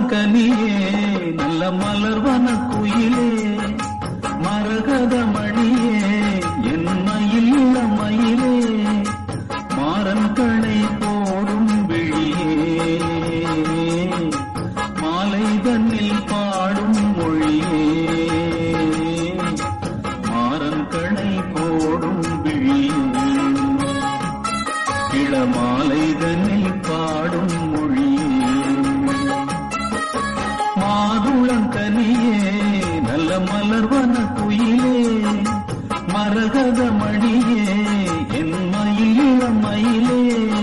மாதுளங்கனியே நல்ல மலர்வன குயிலே மரகத மணியே என் மயில் இளமயிலே மாறன் கணை போடும் விழியே மாலை தன்னில் பாடும் மொழியே மாறன் கணை போடும் விழியே இளமாலை தன்னில் பாடும் மொழியே மாதுளங்கனியே நல்ல மலர்வன குயிலே மரகத மணியே என் மயில் இளமயிலே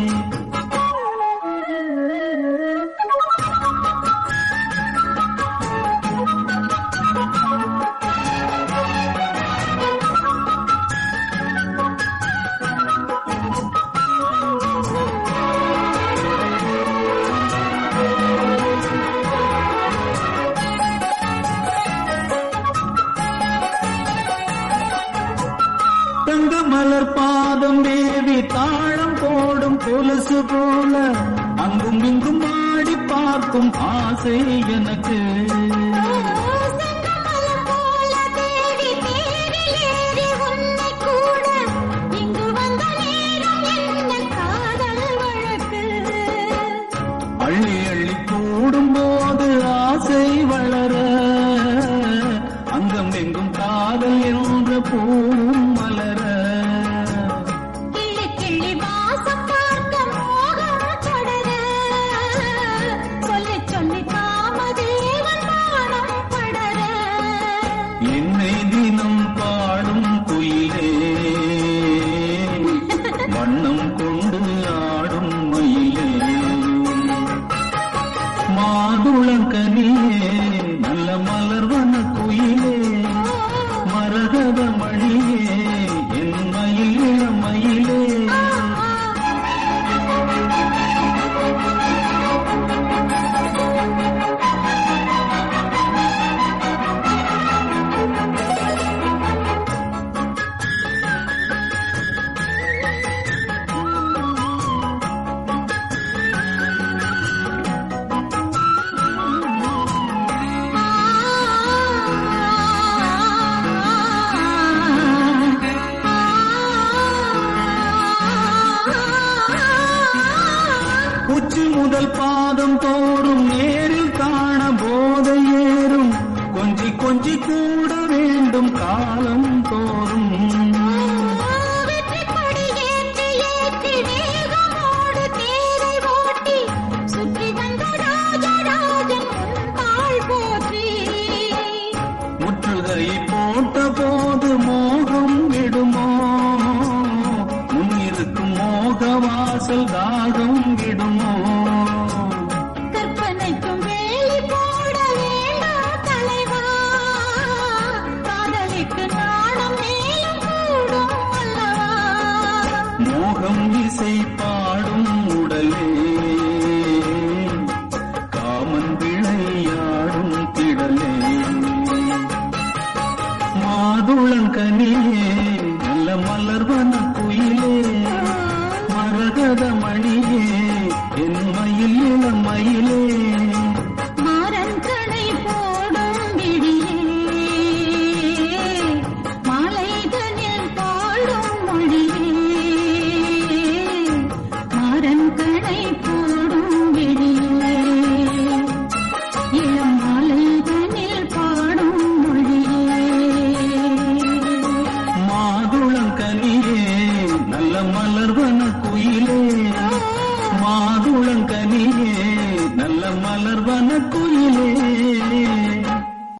தங்க மலர் பாதம் தேவி தாளம் போடும் கொலுசு போல அங்கும் இங்கும் ஆடி பார்க்கும் ஆசை எனக்கு செங்கமலம் போல தேடி தேரில் ஏறி உன்னை கூட இங்கு வந்த நேரம் என்ன காதல் வழக்கு அள்ளி அள்ளி கூடும் போது ஆசை வளர அங்கம் எங்கும் காதல் என்ற பூவும் மலர கிள்ளி கிள்ளி வாசம் பார்க்க மோகம் தொடர சொல்லி சொல்லி காமதேவன் பாடம் படர என்னை தினம் பாடும் குயிலே வண்ணம் கொண்டு ஆடும் மயிலே மாதுளங்கனியே நல்ல மலர்வன குயிலே மரகத மணியே என் மயில் இளமயிலே உச்சி முதல் பாதம் தோறும் நேரில் காண போதை ஏறும் கொஞ்சி கொஞ்சி கூட வேண்டும் காலம் தோறும் வெற்றி கொடி ஏற்றி ஏற்றி வேகமோடு தேரை ஓட்டி சுற்றி வந்த ராஜராஜன் உன் தாழ் போற்றி முற்றுகை போட்ட போது மோகம் விடுமோ முன்னிருக்கும் மோக வாசல் தாகம் விடுமோ கற்பனைக்கும் வேலி போட வேண்டாம் தலைவா காதலிக்கு நாணம் மேலும் கூடும் அல்லவா மோகம் இசை பாடும் உடலே காமன் விளையாடும் திடலே மாதுளங்கனியே நல்ல மலர்வன குயிலே மரகத மணியே என் மயில் இளமயிலே